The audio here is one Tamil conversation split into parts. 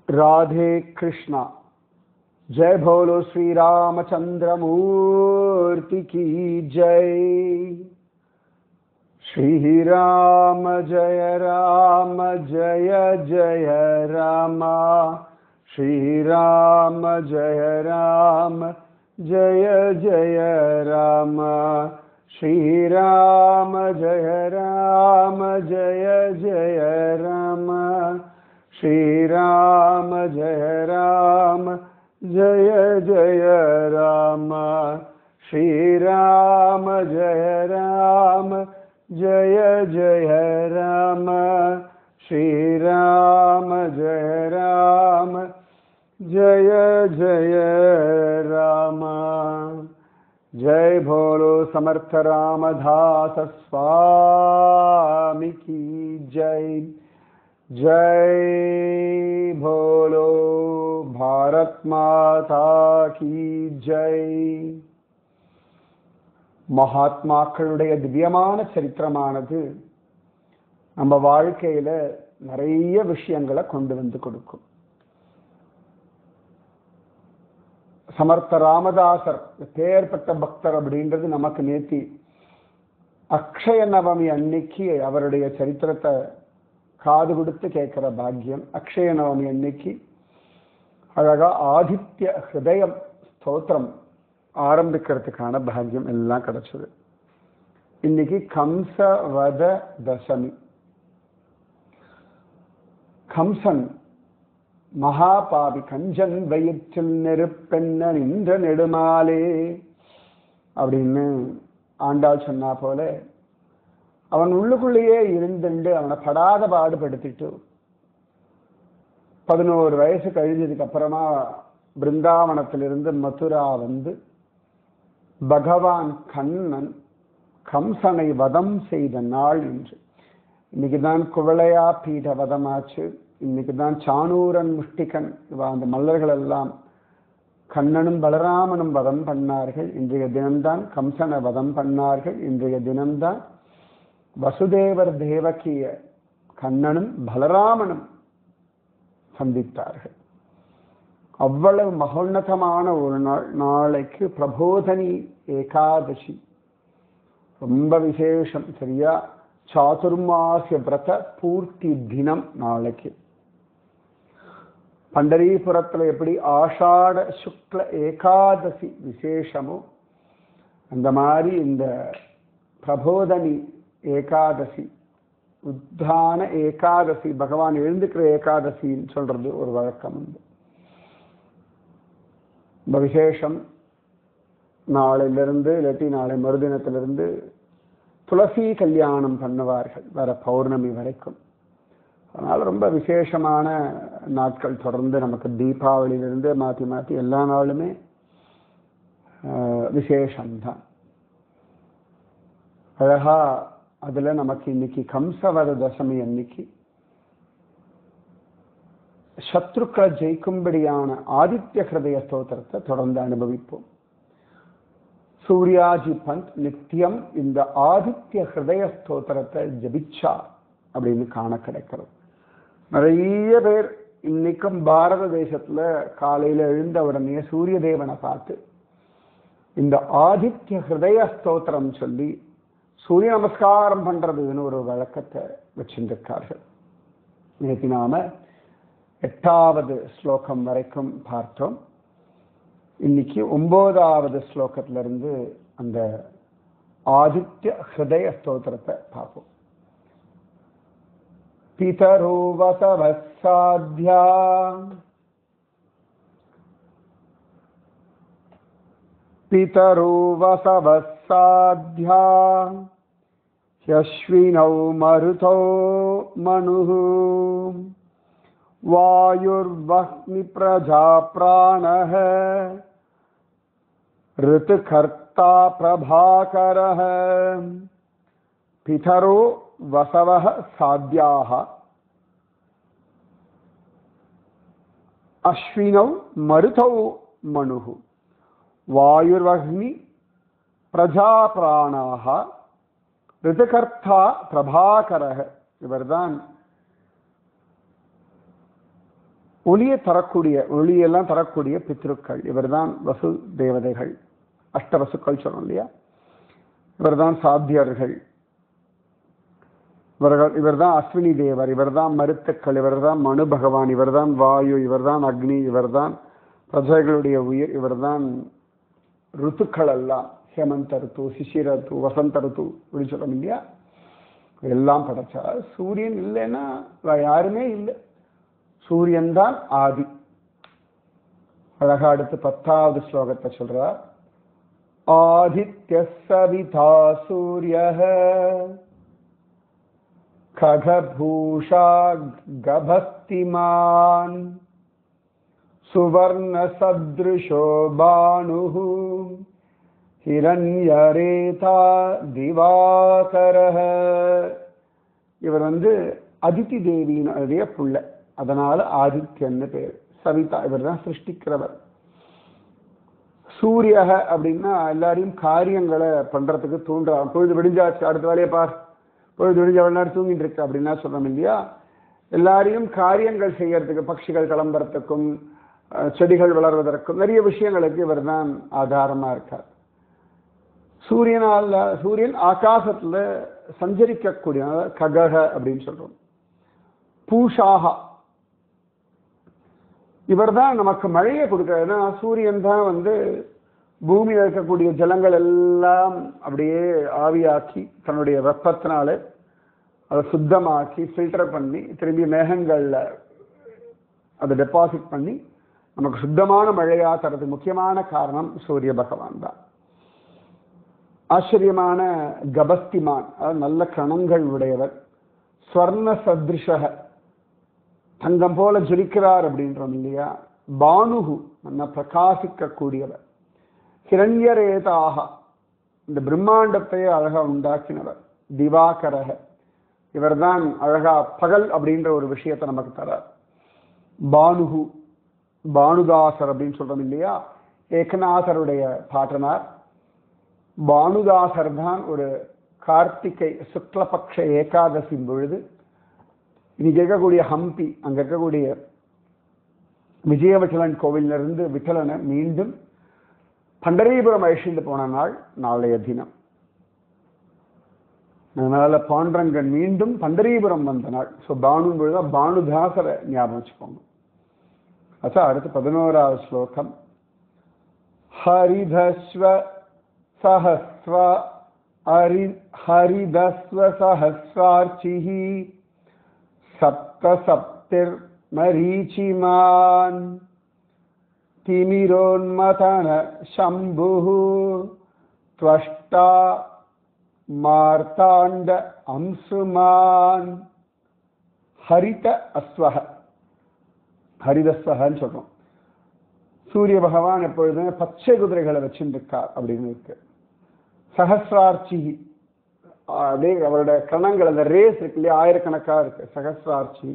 राधे कृष्णा जय भोलो श्री रामचंद्र मूर्ति की जय श्री राम जय राम जय जय राम श्री राम जय राम जय जय राम श्री राम जय राम जय जय राम श्री राम जय राम जय जय राम श्री राम जय राम जय जय राम श्री राम जय राम जय जय राम जय भोलो समर्थ रामदास स्वामी की जय जय भोलो भारत माता की ஜெய் மகாத்மாக்களுடைய திவ்யமான சரித்திரமானது நம்ம வாழ்க்கையில நிறைய விஷயங்களை கொண்டு வந்து கொடுக்கும் சமர்த்த ராமதாசர் பேர்பட்ட பக்தர் அப்படின்றது நமக்கு நேத்தி அக்ஷய நவமி அன்னைக்கு அவருடைய சரித்திரத்தை காது கொடுத்து கேட்கிற பாக்கியம் அக்ஷய நவமி அன்னைக்கு அழகா ஆதித்ய ஹிருதயம் ஸ்தோத்திரம் ஆரம்பிக்கிறதுக்கான பாக்கியம் எல்லாம் கிடைச்சது இன்னைக்கு கம்சவத தசமி கம்சன் மகாபாவி கஞ்சன் வயிற்றில் நெருப்பென்ன நின்ற நெடுமாலே அப்படின்னு ஆண்டாள் சொன்னா போல அவன் உள்ளுக்குள்ளேயே இருந்துண்டு அவனை படாத பாடுபடுத்திட்டு பதினோரு வயசு கழிஞ்சதுக்கு அப்புறமா பிருந்தாவனத்திலிருந்து மதுரா வந்து பகவான் கண்ணன் கம்சனை வதம் செய்த நாள் என்று இன்னைக்கு தான் குவளையா பீட வதமாச்சு இன்னைக்கு தான் சானூரன் முஷ்டிகன் இவ அந்த மல்லர்கள் எல்லாம் கண்ணனும் பலராமனும் வதம் பண்ணார்கள் இன்றைய தினம்தான் கம்சனை வதம் பண்ணார்கள் இன்றைய தினம்தான் வசுதேவர் தேவகிய கண்ணனும் பலராமனும் சந்தித்தார்கள் அவ்வளவு மகோன்னதமான ஒரு நாள் நாளைக்கு பிரபோதனி ஏகாதசி ரொம்ப விசேஷம் சரியா சாதுர்மாசிய விரத பூர்த்தி தினம் நாளைக்கு பண்டரீபுரத்துல எப்படி ஆஷாட சுக்ல ஏகாதசி விசேஷமோ அந்த மாதிரி இந்த பிரபோதனி ஏகாதசி உத்தான ஏகாதசி பகவான் எழுந்துக்கிற ஏகாதசின்னு சொல்றது ஒரு வழக்கம் உண்டு ரொம்ப விசேஷம் நாளையிலிருந்து இல்லாட்டி நாளை மறுதினத்திலிருந்து துளசி கல்யாணம் பண்ணுவார்கள் வர பௌர்ணமி வரைக்கும் அதனால ரொம்ப விசேஷமான நாட்கள் தொடர்ந்து நமக்கு தீபாவளியிலிருந்து மாற்றி மாற்றி எல்லா நாளுமே விசேஷம்தான் அழகா அதுல நமக்கு இன்னைக்கு கம்சவத தசமி அன்னைக்கு சத்ருக்களை ஜெயிக்கும்படியான ஆதித்ய ஹிருதய ஸ்தோத்திரத்தை தொடர்ந்து அனுபவிப்போம் சூர்யாஜி பந்த் நித்தியம் இந்த ஆதித்ய ஹிருதய ஸ்தோத்திரத்தை ஜபிச்சா அப்படின்னு காண கிடைக்கிறது நிறைய பேர் இன்னைக்கும் பாரத தேசத்துல காலையில எழுந்த உடனே சூரிய தேவனை பார்த்து இந்த ஆதித்ய ஹிருதய ஸ்தோத்திரம் சொல்லி சூரிய நமஸ்காரம் பண்றதுன்னு ஒரு வழக்கத்தை வச்சிருந்திருக்கார்கள் நேற்று நாம எட்டாவது ஸ்லோகம் வரைக்கும் பார்த்தோம் இன்னைக்கு ஒன்பதாவது ஸ்லோகத்துல இருந்து அந்த ஆதித்ய ஹிருதய ஸ்தோத்திரத்தை பார்ப்போம் பிதரோ வசவசாத்யா पितरो वसवसाध्या ह्यश्विनौ मरुतौ मनुः वायुर्वह्निप्रजाप्राणः ऋतुकर्ता प्रभाकरः पितरो वसवः साध्याः अश्विनौ मरुतौ मनुः வாயுர்வக்னி பிரஜாபிராணாக ரிதுகர்த்தா பிரபாகரக இவர்தான் ஒளியை தரக்கூடிய ஒளியெல்லாம் தரக்கூடிய பித்ருக்கள் இவர்தான் வசு தேவதைகள் அஷ்டவசுக்கள் சொல்றோம் இல்லையா இவர்தான் சாத்தியர்கள் இவர்கள் இவர்தான் அஸ்வினி தேவர் இவர்தான் மருத்துக்கள் இவர்தான் மனு பகவான் இவர்தான் வாயு இவர்தான் அக்னி இவர்தான் பிரஜைகளுடைய உயிர் இவர்தான் ருத்துக்கள் எல்லாம் ஹேமந்த ருத்து சிசிர ருத்து வசந்த ருத்து அப்படின்னு சொல்றோம் இல்லையா எல்லாம் படைச்சா சூரியன் இல்லைன்னா வேற யாருமே இல்லை சூரியன் தான் ஆதி அழகா அடுத்து பத்தாவது ஸ்லோகத்தை சொல்றார் ஆதித்ய சவிதா சூரிய खगभूषा गभस्तिमान् सुवर्णसदृशो बाणुः ஹிரண்யரேதா திவாகரஹ இவர் வந்து அதித்தி தேவியினுடைய புள்ள அதனால ஆதித்யன்னு பேர் சவிதா இவர் தான் சிருஷ்டிக்கிறவர் சூரியக அப்படின்னா எல்லாரையும் காரியங்களை பண்றதுக்கு தூண்டுறான் பொழுது விடிஞ்சாச்சு அடுத்த வேலையை பார் பொழுது விடிஞ்ச எவ்வளவு நேரம் தூங்கிட்டு இருக்கு அப்படின்னா சொல்றோம் இல்லையா எல்லாரையும் காரியங்கள் செய்யறதுக்கு பட்சிகள் கிளம்புறதுக்கும் அஹ், செடிகள் வளர்வதற்கும் நிறைய விஷயங்களுக்கு இவர் தான் ஆதாரமா இருக்கார் சூரியனால சூரியன் ஆகாசத்துல சஞ்சரிக்கக்கூடிய அதாவது ககக அப்படின்னு சொல்றோம் பூஷாகா இவர் தான் நமக்கு மழையை கொடுக்கிறார் ஏன்னா சூரியன் தான் வந்து பூமியில் இருக்கக்கூடிய ஜலங்கள் எல்லாம் அப்படியே ஆவியாக்கி தன்னுடைய வெப்பத்தினால அதை சுத்தமாக்கி ஃபில்டர் பண்ணி திரும்பி மேகங்கள்ல அதை டெபாசிட் பண்ணி நமக்கு சுத்தமான மழையா தரது முக்கியமான காரணம் சூரிய பகவான் தான் ஆச்சரியமான கபஸ்திமான் அதாவது நல்ல கணங்கள் உடையவர் ஸ்வர்ண சத்ருஷக தங்கம் போல ஜொலிக்கிறார் அப்படின்றோம் இல்லையா பானுகு நல்ல பிரகாசிக்க கூடியவர் ஹிரண்யரேதாக இந்த பிரம்மாண்டத்தையே அழகா உண்டாக்கினவர் திவாகரக இவர்தான் அழகா பகல் அப்படின்ற ஒரு விஷயத்தை நமக்கு தரார் பானுகு பானுதாசர் அப்படின்னு சொல்றோம் இல்லையா ஏகநாதருடைய பாட்டனார் பானுதாசர் தான் ஒரு கார்த்திகை சுக்லபக்ஷ ஏகாதசி பொழுது இன்னைக்கு இருக்கக்கூடிய ஹம்பி அங்க இருக்கக்கூடிய விஜயவிட்டலன் கோவில்ல இருந்து விட்டலனை மீண்டும் பண்டரீபுரம் அழிச்சுட்டு போன நாள் நாளைய தினம் அதனால பாண்டரங்கன் மீண்டும் பண்டரீபுரம் வந்த நாள் ஸோ பானு பொழுது பானுதாசரை ஞாபகம் வச்சுக்கோங்க அச்சா அடுத்து பதினோராவது ஸ்லோகம் ஹரிதஸ்வ சஹஸ்வ ஹரி ஹரிதஸ்வ சஹஸ்ரார்ச்சிः சப்த சப்திர் மரீச்சிமான் திமிரோன்மதன शम्भुः त्वष्टा மார்த்தாண்ட அம்சுமான் ஹரித அஸ்வக ஹரிதஸ்வகன்னு சொல்றோம் சூரிய பகவான் எப்பொழுதுமே பச்சை குதிரைகளை வச்சுருக்கார் அப்படின்னு இருக்கு சஹசிரார்ச்சி அப்படியே அவருடைய கணங்கள் அந்த ரேஸ் இருக்கு இல்லையா ஆயிரக்கணக்கா இருக்கு சகசிரார்ச்சி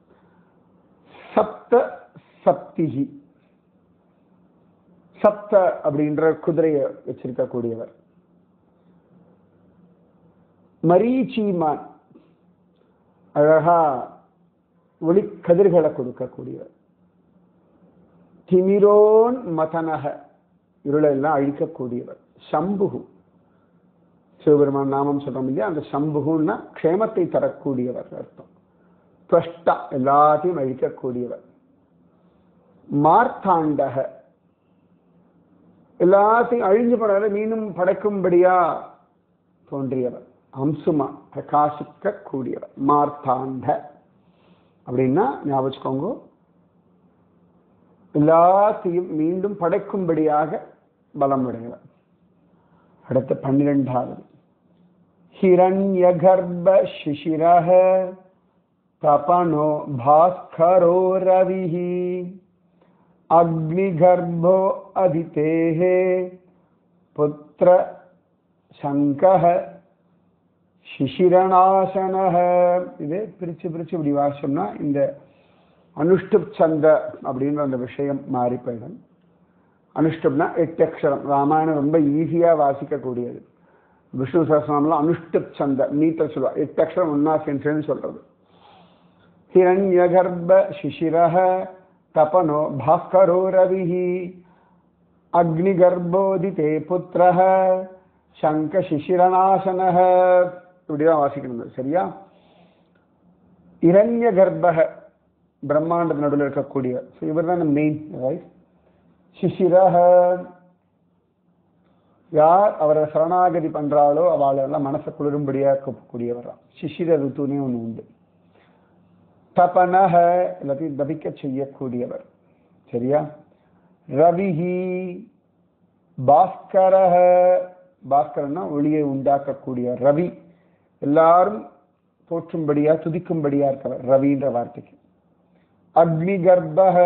சப்த சப்திகி சப்த அப்படின்ற குதிரையை வச்சிருக்கக்கூடியவர் மரீச்சிமான் அழகா ஒளி கதிர்களை கொடுக்கக்கூடியவர் திமிரோன் மதனக இருளை எல்லாம் அழிக்கக்கூடியவர் சம்புகு சிவபெருமான் நாமம் சொல்றோம் இல்லையா அந்த சம்புகுன்னா க்ஷேமத்தை தரக்கூடியவர் அர்த்தம் துவஷ்டா எல்லாத்தையும் அழிக்கக்கூடியவர் மார்த்தாண்டக எல்லாத்தையும் அழிஞ்சு போனவரை மீண்டும் படைக்கும்படியா தோன்றியவர் அம்சுமா பிரகாசிக்க கூடியவர் மார்த்தாண்ட அப்படின்னா ஞாபகம் வச்சுக்கோங்க எல்லாத்தையும் மீண்டும் படைக்கும்படியாக பலம் உடையவர் அடுத்த பன்னிரெண்டாவது ஹிரண்ய கர்ப்ப சிசிரக தபனோ பாஸ்கரோ ரவிஹி அக்னிகர்ப்போ அதிதேஹே புத்திர சங்கஹ சிசிரநாசனஹ இது பிரிச்சு பிரிச்சு இப்படி வாசிச்சோம்னா இந்த அனுஷ்டுப் சந்த அப்படின்ற அந்த விஷயம் மாறி போயிடும் அனுஷ்டுப்னா எட்டு அக்ஷரம் ராமாயணம் ரொம்ப ஈஸியா வாசிக்கக்கூடியது விஷ்ணு சஹஸ்ரநாமம்ல அனுஷ்டுப் சந்த நீட்ட சொல்லுவா எட்டு அக்ஷரம் ஒன்னா சேர்ந்துன்னு சொல்றது ஹிரண்யகர்ப்ப சிசிரஹ தபனோ பாஸ்கரோ ரவிஹி அக்னிகர்ப்போதிதே புத்திரஹ சங்க சிசிரநாசனஹ இப்படிதான் வாசிக்கணும் சரியா இரண்ய கர்ப்பக பிரம்மாண்ட நடுவில் இருக்கக்கூடிய ஸோ இவர் தான் மெயின் ரைட் சிசிரஹ யார் அவரை சரணாகதி பண்றாளோ அவளெல்லாம் மனசை குளிரும்படியா இருக்கக்கூடியவர் சிசிர ருத்துனே ஒன்று உண்டு தபனஹ எல்லாத்தையும் தபிக்க செய்யக்கூடியவர் சரியா ரவிஹி பாஸ்கரஹ பாஸ்கரன்னா ஒளியை உண்டாக்கக்கூடிய ரவி எல்லாரும் போற்றும்படியா துதிக்கும்படியா இருக்கவர் ரவின்ற வார்த்தைக்கு அக்னி கர்ப்பக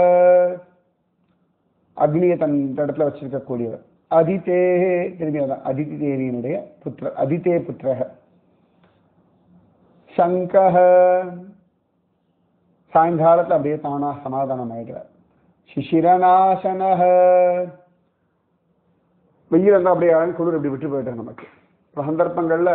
அக்னியை தன் இடத்துல வச்சிருக்கக்கூடியவர் அதிதே திரும்பி அதான் அதிதி தேவியினுடைய புத்திர அதிதே புத்திரக சங்கஹ சாயங்காலத்தில் அப்படியே தானா சமாதானம் ஆயிடுறார் சிசிரநாசனஹ வெயில் இருந்தால் அப்படியே குளிர் இப்படி விட்டு போயிட்டார் நமக்கு பல சந்தர்ப்பங்களில்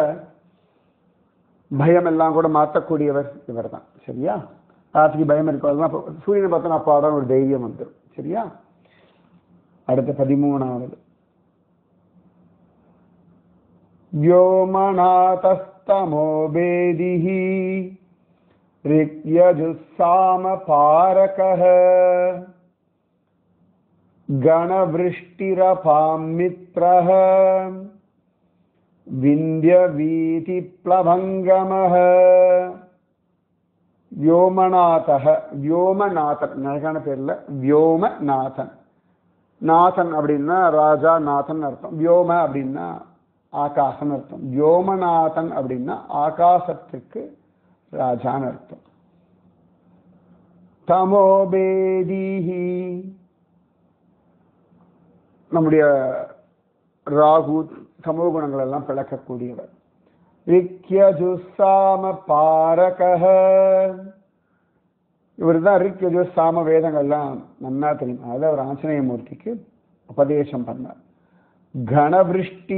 பயம் எல்லாம் கூட மாற்றக்கூடியவர் இவர் தான் சரியா ராத்திரிக்கு பயம் இருக்கிறது சூரியனை பார்த்தா அப்பாடான ஒரு தைரியம் வந்துடும் சரியா அடுத்த பதிமூணாவது व्योमनाथस्तमो वेदिः ऋग्यजुस्सामपारकः गणवृष्टिरपां मित्रः विन्द्यवीतिप्लभङ्गमः व्योमநாதக வியோமநாதன் அழகான பேர்ல வியோமநாதன் நாதன் அப்படின்னா ராஜா நாதன் அர்த்தம் வியோம அப்படின்னா ஆகாசம் அர்த்தம் வியோமநாதன் அப்படின்னா ஆகாசத்துக்கு ராஜான்னு அர்த்தம் தமோபேதிஹி நம்முடைய ராகு தமோ குணங்கள் எல்லாம் பிளக்கக்கூடியவர் ரிக்யஜுசாம பாரகஹ இவர் தான் ரிக்யஜு சாம வேதங்கள்லாம் நன்னா தெரியும் அதில் அவர் ஆஞ்சநேய மூர்த்திக்கு உபதேசம் பண்ணார் கணவிருஷ்டி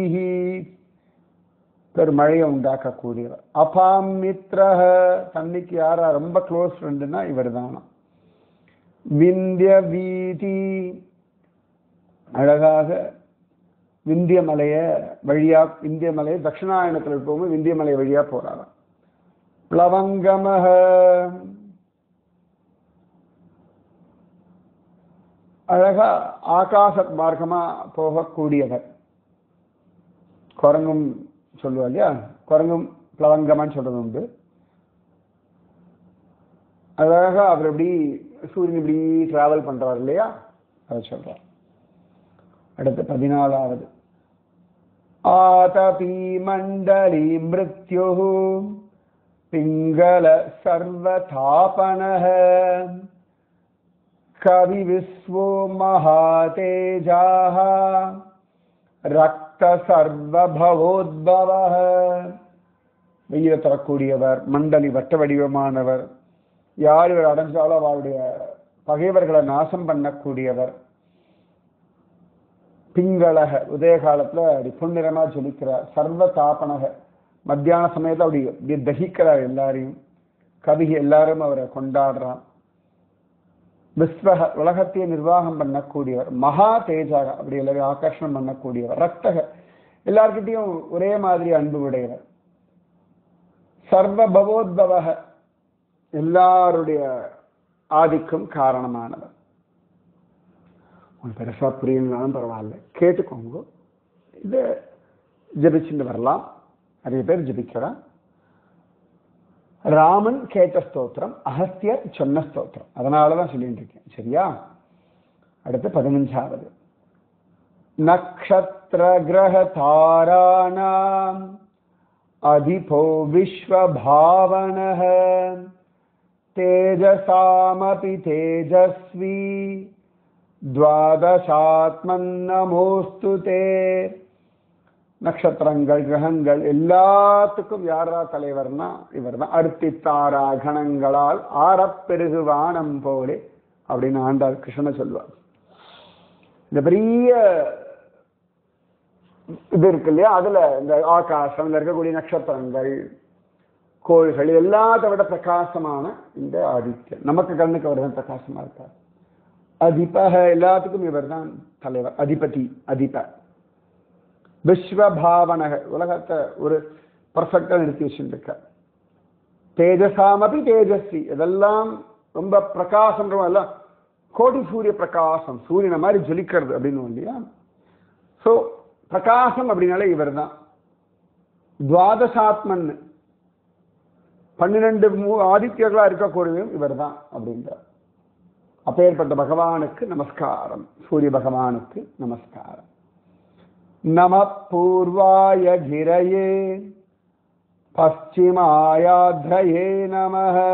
ஒரு மழையை உண்டாக்கக்கூடியவர் அபாம் மித்ரஹ தன்னைக்கு யாரா ரொம்ப க்ளோஸ் ஃப்ரெண்டுன்னா இவர் தானா விந்திய வீதி அழகாக விந்திய மலையை வழியா விந்திய மலையை தட்சிணாயனத்தில் போகும்போது விந்திய மலை வழியா போறாராம் பிளவங்கமக அழகா ஆகாச மார்க்கமா போகக்கூடியவர் குரங்கும் சொல்லுவா இல்லையா குரங்கும் பிளவங்கமான்னு சொல்றது உண்டு அழகா அவர் எப்படி சூரியன் இப்படி டிராவல் பண்றார் இல்லையா அதை சொல்றார் அடுத்து பதினாலாவது ஆதபி மண்டலி மிருத்யு பிங்கள சர்வதாபனः கவி விஸ்வோ மகாதேஜாः ரக்த சர்வபவோத்பவः வெயில தரக்கூடியவர் மண்டலி வட்ட வடிவமானவர் யார் இவர் அடைஞ்சாலும் அவருடைய பகைவர்களை நாசம் பண்ணக்கூடியவர் பிங்களக உதய காலத்துல அப்படி பொன்னிறமா ஜொலிக்கிறார் சர்வ தாபனக மத்தியான சமயத்துல அப்படி அப்படியே தகிக்கிறார் எல்லாரையும் கவிகை எல்லாரும் அவரை கொண்டாடுறான் விஸ்வக உலகத்தையே நிர்வாகம் பண்ணக்கூடியவர் மகா தேஜாக அப்படி எல்லாரையும் ஆகர்ஷணம் பண்ணக்கூடியவர் ரக்தக எல்லார்கிட்டையும் ஒரே மாதிரி அன்பு உடையவர் சர்வ பவோத்பவக எல்லாருடைய ஆதிக்கும் காரணமானவர் உங்களுக்கு பெருசாக புரியலனாலும் பரவாயில்ல கேட்டுக்கோங்க இது ஜபிச்சுட்டு வரலாம் நிறைய பேர் ஜபிக்கிறான் ராமன் கேட்ட ஸ்தோத்திரம் அகஸ்தியர் சொன்ன ஸ்தோத்திரம் அதனால தான் சொல்லிட்டு இருக்கேன் சரியா அடுத்து பதினஞ்சாவது நக்ஷத்திர கிரக தாராணாம் அதிபோ விஸ்வபாவனः தேஜசாமபி தேஜஸ்வி துவாதசாத்மன்னமோஸ்து தே நட்சத்திரங்கள் கிரகங்கள் எல்லாத்துக்கும் யாரா தலைவர்னா இவர் தான் அர்த்தித்தாரா கணங்களால் ஆரப்பெருகு வானம் போலே அப்படின்னு ஆண்டாள் கிருஷ்ண சொல்வார் இந்த பெரிய இது இருக்கு இல்லையா அதுல இந்த ஆகாசம் இருக்கக்கூடிய நட்சத்திரங்கள் கோள்கள் எல்லாத்தை விட பிரகாசமான இந்த ஆதித்யன் நமக்கு கண்ணுக்கு அவர் தான் பிரகாசமா இருக்கார் அதிபக எல்லாத்துக்கும் இவர் தான் தலைவர் அதிபதி அதிப விஸ்வபாவனக உலகத்தை ஒரு பர்ஃபெக்டா நிறுத்தி வச்சுருக்க தேஜசாமபி தேஜஸ்வி இதெல்லாம் ரொம்ப பிரகாசம் எல்லாம் கோடி சூரிய பிரகாசம் சூரியனை மாதிரி ஜொலிக்கிறது அப்படின்னு இல்லையா ஸோ பிரகாசம் அப்படின்னாலே இவர் தான் துவாதசாத்மன் பன்னிரெண்டு மூ- ஆதித்யர்களா இருக்கக்கூடியதும் இவர் தான் அப்படின்றார் அப்பேற்பட்ட பகவானுக்கு நமஸ்காரம் சூரிய பகவானுக்கு நமஸ்காரம் நம பூர்வாய கிரயே பশ্চিমায়াধ্রயே நம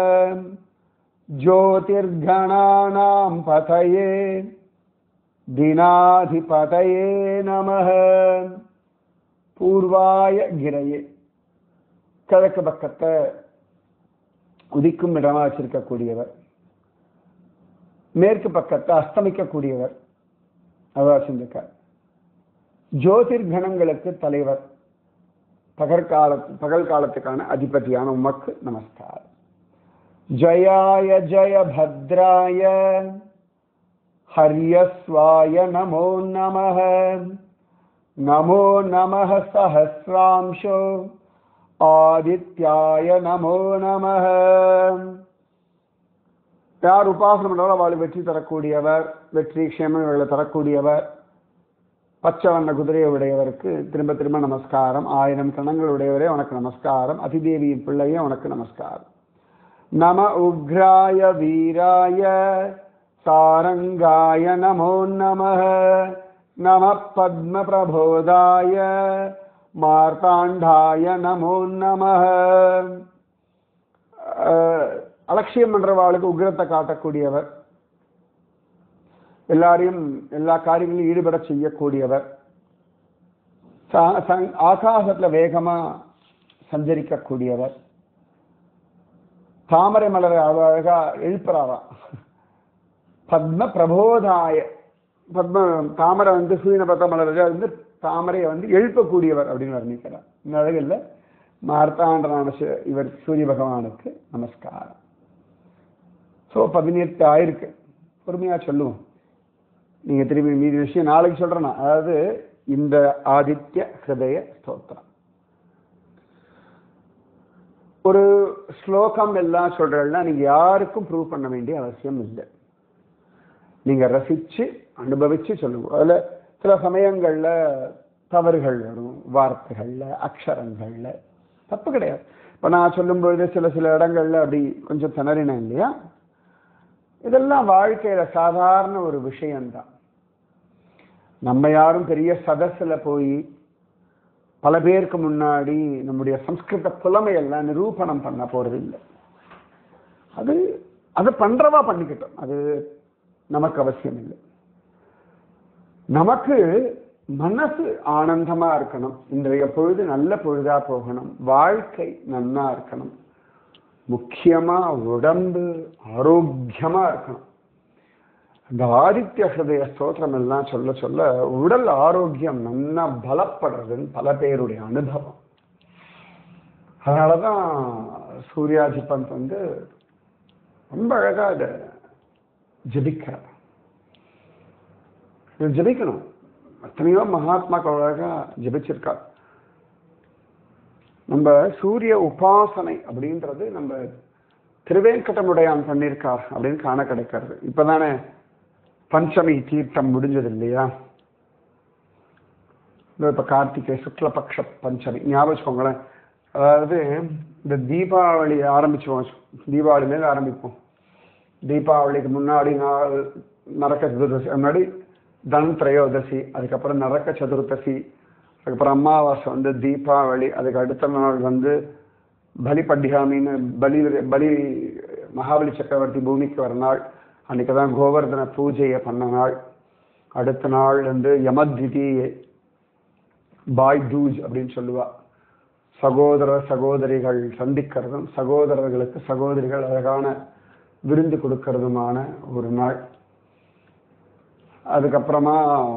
ஜோதிர்கணானாம் பதயே தினாதிபதயே நம பூர்வாய கிரயே கிழக்கு பக்கத்தை உதிக்கும் இடமா வச்சிருக்கக்கூடியவர் மேற்கு பக்கத்தை அஸ்தமிக்கக்கூடியவர் அவர் செஞ்சிருக்கார் ஜோதிர் கணங்களுக்கு தலைவர் பகற்காலத்து பகல் காலத்துக்கான அதிபதியான உமக்கு நமஸ்காரம் ஜயாய ஜய பத்ராய ஹரியஸ்வாய நமோ நமः நமோ நமः சஹசிராம்சோ ஆதித்யாய நமோ நமः யார் உபாசனம் பண்றாரோ அவள் வெற்றி தரக்கூடியவர் வெற்றி க்ஷேமம் இவர்களை தரக்கூடியவர் பச்சை வண்ண குதிரையை உடையவருக்கு திரும்ப திரும்ப நமஸ்காரம் ஆயிரம் கணங்கள் உடையவரே உனக்கு நமஸ்காரம் அதிதேவியின் பிள்ளையே உனக்கு நமஸ்காரம் நம உக்ராய வீராய சாரங்காய நமோ நம நம பத்ம பிரபோதாய மார்த்தாண்டாய நமோ நம அலட்சியம் பண்றவாளுக்கு உக்ரத்தை காட்டக்கூடியவர் எல்லாரையும் எல்லா காரியங்களிலும் ஈடுபட செய்யக்கூடியவர் ச- ச- ஆகாசத்துல வேகமா சஞ்சரிக்கக்கூடியவர் தாமரை மலரை அவ்வளவு அழகா எழுப்புறாரா பத்ம பிரபோதாய பத்ம தாமரை வந்து சூரியனை பத்த மலர் வந்து தாமரையை வந்து எழுப்பக்கூடியவர் அப்படின்னு வர்ணிக்கிறார் இந்த அழகில் மார்த்தாண்டனான சி- இவர் சூரிய பகவானுக்கு நமஸ்காரம் ஸோ பதினெட்டு ஆயிருக்கு பொறுமையா சொல்லுவோம் நீங்க திரும்பி மீதி விஷயம் நாளைக்கு சொல்றேன் நான். அதாவது இந்த ஆதித்ய ஹிருதய ஸ்தோத்திரம் ஒரு ஸ்லோகம் எல்லாம் சொல்றேன்னா நீங்க யாருக்கும் ப்ரூவ் பண்ண வேண்டிய அவசியம் இல்லை நீங்க ரசிச்சு அனுபவிச்சு சொல்லுங்க அதுல சில சமயங்கள்ல தவறுகள் வரும் வார்த்தைகள்ல அக்ஷரங்கள்ல தப்பு கிடையாது இப்ப நான் சொல்லும்பொழுது சில சில இடங்கள்ல அப்படி கொஞ்சம் திணறினேன் இல்லையா இதெல்லாம் வாழ்க்கையில சாதாரண ஒரு விஷயம்தான் நம்ம யாரும் பெரிய சதஸ்ல போய் பல பேருக்கு முன்னாடி நம்முடைய சம்ஸ்கிருத புலமையெல்லாம் நிரூபணம் பண்ண போறது இல்லை அது அது பண்றவா பண்ணிக்கிட்டோம் அது நமக்கு அவசியம் இல்லை நமக்கு மனசு ஆனந்தமா இருக்கணும் இன்றைய பொழுது நல்ல பொழுதா போகணும் வாழ்க்கை நன்னா இருக்கணும் முக்கியமா உடம்பு ஆரோக்கியமா இருக்கணும் இந்த ஆதித்ய ஹிருதய ஸ்தோத்திரம் எல்லாம் சொல்ல சொல்ல உடல் ஆரோக்கியம் நன்னா பலப்படுறதுன்னு பல பேருடைய அனுபவம் அதனாலதான் சூர்யாஜி பந்த் வந்து ரொம்ப அழகா இதை ஜபிக்கிறார் இது ஜபிக்கணும் எத்தனையோ மகாத்மாக்கள் அழகா ஜபிச்சிருக்கார் நம்ம சூரிய உபாசனை அப்படின்றது நம்ம திருவேங்கடமுடையான் பண்ணியிருக்கார் அப்படின்னு காண கிடைக்கிறது இப்பதானே பஞ்சமி தீர்த்தம் முடிஞ்சது இல்லையா இதோ இப்ப கார்த்திகை சுக்லபக்ஷ பஞ்சமி ஞாபகம் வச்சுக்கோங்களேன் அதாவது இந்த தீபாவளி ஆரம்பிச்சுவோம் தீபாவளியிலேருந்து ஆரம்பிப்போம் தீபாவளிக்கு முன்னாடி நாள் நரக்க சதுர்தசி முன்னாடி தன் திரையோதசி அதுக்கப்புறம் நரக்க சதுர்தசி அதுக்கப்புறம் அமாவாசை வந்து தீபாவளி அதுக்கு அடுத்த நாள் வந்து பலி பண்டிகாமின்னு பலி பலி மகாபலி சக்கரவர்த்தி பூமிக்கு வர நாள் அன்னைக்கு தான் கோவர்தன பூஜையை பண்ண நாள் அடுத்த நாள் வந்து யமத்விதி பாய் தூஜ் அப்படின்னு சொல்லுவா சகோதர சகோதரிகள் சந்திக்கிறதும் சகோதரர்களுக்கு சகோதரிகள் அழகான விருந்து கொடுக்கறதுமான ஒரு நாள் அதுக்கப்புறமா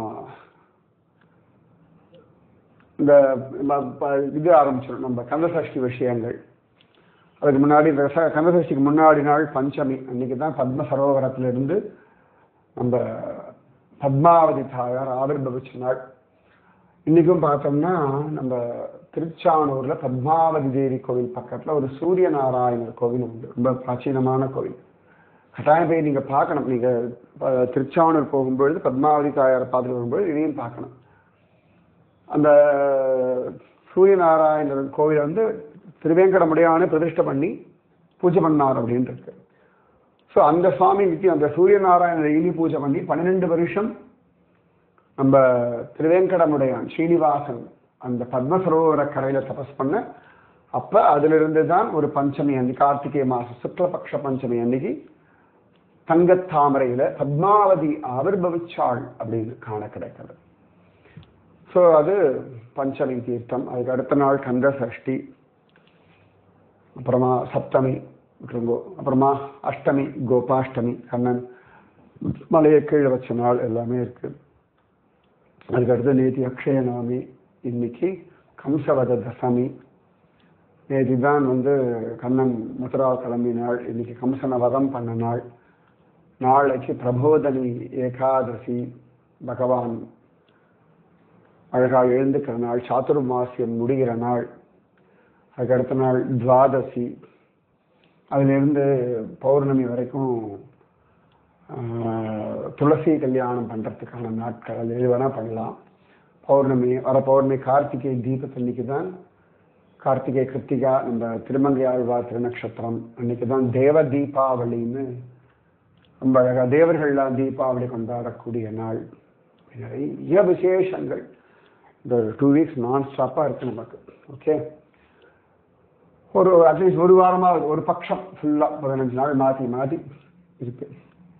இந்த ம- ப- இது ஆரம்பிச்சிடும் நம்ம கந்தசஷ்டி விஷயங்கள் அதுக்கு முன்னாடி இந்த ச- கந்தசஷ்டிக்கு முன்னாடி நாள் பஞ்சமி அன்னைக்கு தான் பத்ம சரோவரத்திலிருந்து நம்ம பத்மாவதி தாயார் ஆவிர்பவிச்ச நாள் இன்னைக்கும் பார்த்தோம்னா நம்ம திருச்சானூர்ல பத்மாவதி தேவி கோவில் பக்கத்துல ஒரு சூரிய நாராயணர் கோவில் உண்டு ரொம்ப பிராச்சீனமான கோவில் கட்டாயம் போய் நீங்க பார்க்கணும் நீங்க அஹ், திருச்சானூர் போகும்பொழுது பத்மாவதி தாயாரை பார்த்துட்டு வரும்பொழுது இதையும் பார்க்கணும் அந்த சூரிய நாராயணர் கோவில் வந்து திருவேங்கடமுடையான பிரதிஷ்டை பண்ணி பூஜை பண்ணார் அப்படின்னு இருக்கு ஸோ அந்த சுவாமி நித்தியம் அந்த சூரிய நாராயணர் டெய்லி பூஜை பண்ணி பன்னிரெண்டு வருஷம் நம்ம திருவேங்கடமுடையான் ஸ்ரீனிவாசன் அந்த பத்ம சரோவர கரையில தபஸ் பண்ண அப்ப அதிலிருந்து தான் ஒரு பஞ்சமி அன்னைக்கு கார்த்திகை மாசம் சுக்லபக்ஷ பஞ்சமி அன்னைக்கு தங்கத்தாமரையில பத்மாவதி ஆவிர்பவிச்சாள் அப்படின்னு காண கிடைக்கிறது ஸோ அது பஞ்சமி தீர்த்தம் அதுக்கு அடுத்த நாள் கந்த சஷ்டி அப்புறமா சப்தமி விட்டுருங்கோ அப்புறமா அஷ்டமி கோபாஷ்டமி கண்ணன் மலையை கீழே வச்ச நாள் எல்லாமே இருக்கு அதுக்கடுத்து நேத்தி அக்ஷய நவமி இன்னைக்கு கம்சவத தசமி நேற்று தான் வந்து கண்ணன் மதுரா கிளம்பினாள் இன்னைக்கு கம்சனை வதம் பண்ண நாள் நாளைக்கு பிரபோதனி ஏகாதசி பகவான் அழகாக எழுந்துக்கிற நாள் சாதுர்மாசியம் முடிகிற நாள் அதுக்கு அடுத்த நாள் துவாதசி அதிலிருந்து பௌர்ணமி வரைக்கும் ஆஹ், துளசி கல்யாணம் பண்ணுறதுக்கான நாட்கள் அது எது வேணால் பண்ணலாம் பௌர்ணமி வர பௌர்ணமி கார்த்திகை தீபத்தன்னைக்கு தான் கார்த்திகை கிருத்திகா நம்ம திருமங்கை ஆழ்வார் திருநக்ஷத்திரம் அன்னைக்கு தான் தேவ தீபாவளின்னு ரொம்ப அழகா தேவர்கள்லாம் தீபாவளி கொண்டாடக்கூடிய நாள் நிறைய விசேஷங்கள் இந்த டூ வீக்ஸ் நான் ஸ்டாப்பாக இருக்கு நமக்கு ஓகே ஒரு அட்லீஸ்ட் ஒரு வாரமாக ஒரு பட்சம் ஃபுல்லாக பதினஞ்சு நாள் மாற்றி மாற்றி இருக்கு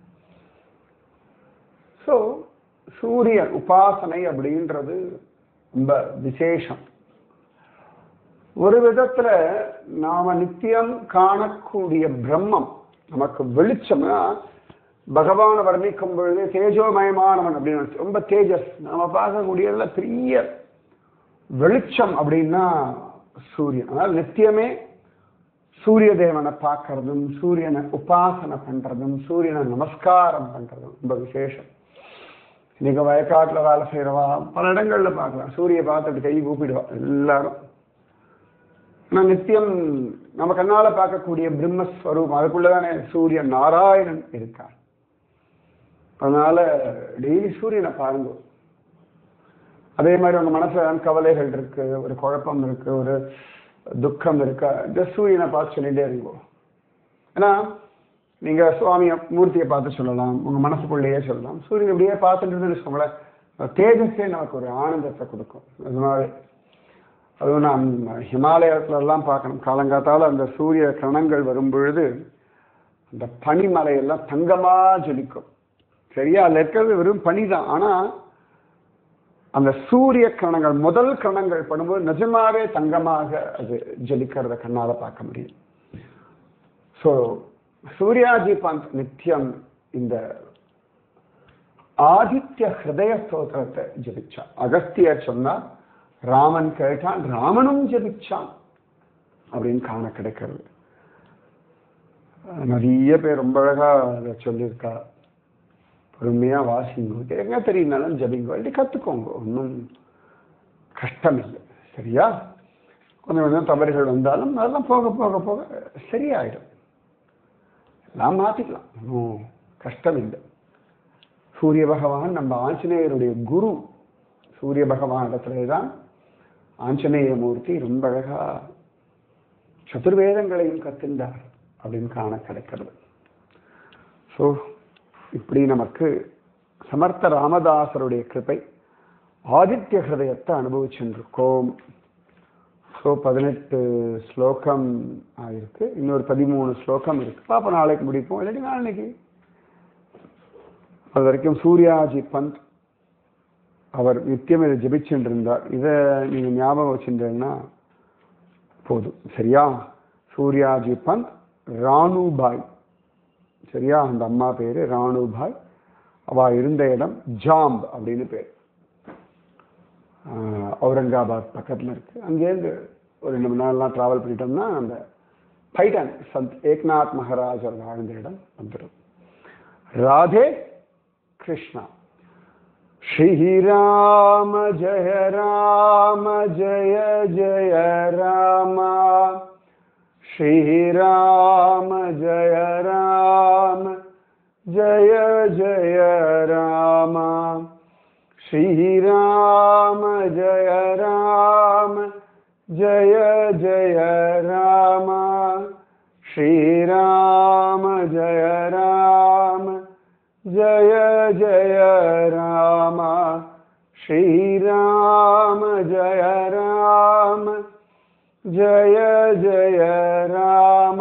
ஸோ சூரிய உபாசனை அப்படின்றது ரொம்ப விசேஷம் ஒரு விதத்துல நாம நித்தியம் காணக்கூடிய பிரம்மம் நமக்கு வெளிச்சம்னா பகவானை வர்ணிக்கும் பொழுது தேஜோமயமானவன் அப்படின்னு நினைச்சு. ரொம்ப தேஜஸ் நாம பார்க்கக்கூடியதுல பெரிய வெளிச்சம் அப்படின்னா சூரியன் அதனால நித்தியமே சூரிய தேவனை பார்க்கறதும் சூரியனை உபாசனை பண்றதும் சூரியனை நமஸ்காரம் பண்றதும் ரொம்ப விசேஷம் இன்னைக்கு வயக்காட்டுல வேலை செய்யறவா பல இடங்கள்ல பார்க்கலாம் சூரிய பார்த்துட்டு கை கூப்பிடுவா எல்லாரும் ஆனா நித்தியம் நம்ம கண்ணால பார்க்கக்கூடிய பிரம்மஸ்வரூபம் அதுக்குள்ளதானே சூரியன் நாராயணன் இருக்கார் அதனால டெய்லி சூரியனை பாருங்க அதே மாதிரி உங்க மனசுல ஏதாவது கவலைகள் இருக்கு ஒரு குழப்பம் இருக்கு ஒரு துக்கம் இருக்கா இந்த சூரியனை பார்த்து சொல்லிட்டே இருங்கோ ஏன்னா நீங்க சுவாமிய மூர்த்தியை பார்த்து சொல்லலாம் உங்க மனசுக்குள்ளேயே சொல்லலாம் சூரியன் இப்படியே பார்த்துட்டு இருந்து வச்சுக்கோங்களேன் தேஜஸே நமக்கு ஒரு ஆனந்தத்தை கொடுக்கும் அதனால அதுவும் நாம் ஹிமாலயத்துல எல்லாம் பார்க்கணும் காலங்காத்தால அந்த சூரிய கிரணங்கள் வரும் பொழுது அந்த பனிமலையெல்லாம் தங்கமா ஜொலிக்கும் சரியா அதுல இருக்கிறது வெறும் பனி தான் ஆனா அந்த சூரிய கிரணங்கள் முதல் கிரணங்கள் படும்போது நிஜமாவே தங்கமாக அது ஜொலிக்கிறத கண்ணால பார்க்க முடியும் ஸோ சூர்யாஜி பந்த் நித்தியம் இந்த ஆதித்ய ஹிருதய ஸ்தோத்திரத்தை ஜபிச்சான் அகஸ்தியர் சொன்னார் ராமன் கேட்டான் ராமனும் ஜபிச்சான் அப்படின்னு காண கிடைக்கிறது நிறைய பேர் ரொம்ப அழகா அதை சொல்லியிருக்கா பொறுமையா வாசிங்க எங்க தெரியுனாலும் ஜபிங்க அப்படி கத்துக்கோங்க ஒன்றும் கஷ்டம் இல்லை சரியா கொஞ்சம் கொஞ்சம் தவறுகள் வந்தாலும் அதெல்லாம் போக போக போக சரியாயிடும் எல்லாம் மாத்திக்கலாம் ஒன்றும் கஷ்டம் இல்லை சூரிய பகவான் நம்ம ஆஞ்சநேயருடைய குரு சூரிய பகவான் இடத்துல தான் ஆஞ்சநேய மூர்த்தி ரொம்ப அழகா சதுர்வேதங்களையும் கத்திருந்தார் அப்படின்னு காண கிடைக்கிறது ஸோ இப்படி நமக்கு சமர்த்த ராமதாசருடைய கிருபை ஆதித்ய ஹிருதயத்தை அனுபவிச்சுருக்கோம் ஸோ பதினெட்டு ஸ்லோகம் ஆயிருக்கு இன்னொரு பதிமூணு ஸ்லோகம் இருக்கு பாப்பா நாளைக்கு முடிப்போம் இல்லாட்டி நாளைக்கு அது வரைக்கும் சூர்யாஜி பந்த் அவர் நித்தியம் இதை ஜபிச்சுட்டு இருந்தார் இதை நீங்க ஞாபகம் வச்சுட்டேன்னா போதும் சரியா சூர்யாஜி பந்த் ராணுபாய் சரியா அந்த அம்மா பேரு ராணுபாய் அவ இருந்த இடம் ஜாம்ப் அப்படின்னு பேர் ஆஹ் அவுரங்காபாத் பக்கத்துல இருக்கு அங்கேருந்து ஒரு ரெண்டு மணி நேரம்லாம் டிராவல் பண்ணிட்டோம்னா அந்த பைட்டன் சந்த் ஏக்நாத் மகாராஜ் அவர் வாழ்ந்த இடம் வந்துடும் ராதே கிருஷ்ணா श्रीराम जय राम जय जय राम श्रीराम जय राम जय जय राम श्रीराम जय राम जय जय राम श्रीराम जय राम जय जय राम श्रीराम जय राम जय जय राम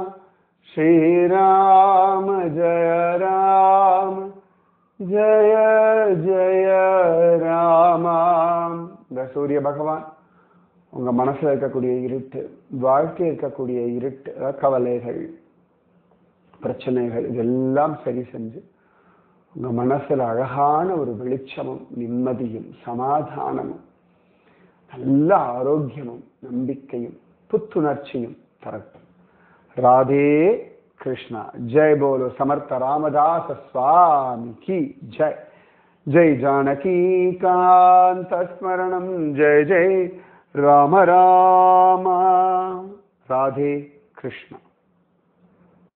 श्रीराम जय राम जय जय ராம இந்த சூரிய பகவான் உங்க மனசுல இருக்கக்கூடிய இருட்டு வாழ்க்கை இருக்கக்கூடிய இருட்டு அதாவது கவலைகள் பிரச்சனைகள் இதெல்லாம் சரி செஞ்சு உங்க மனசுல அழகான ஒரு வெளிச்சமும் நிம்மதியும் சமாதானமும் நல்ல ஆரோக்கியமும் நம்பிக்கையும் புத்துணர்ச்சியும் தரட்டும் ராதே கிருஷ்ணா ஜெய் போலோ சமர்த்த ராமதாச சுவாமி கி ஜெய் ஜெய் ஜானகி காந்த ஸ்மரணம் ஜெய் ஜெய் ராம ராமா ராதே கிருஷ்ணா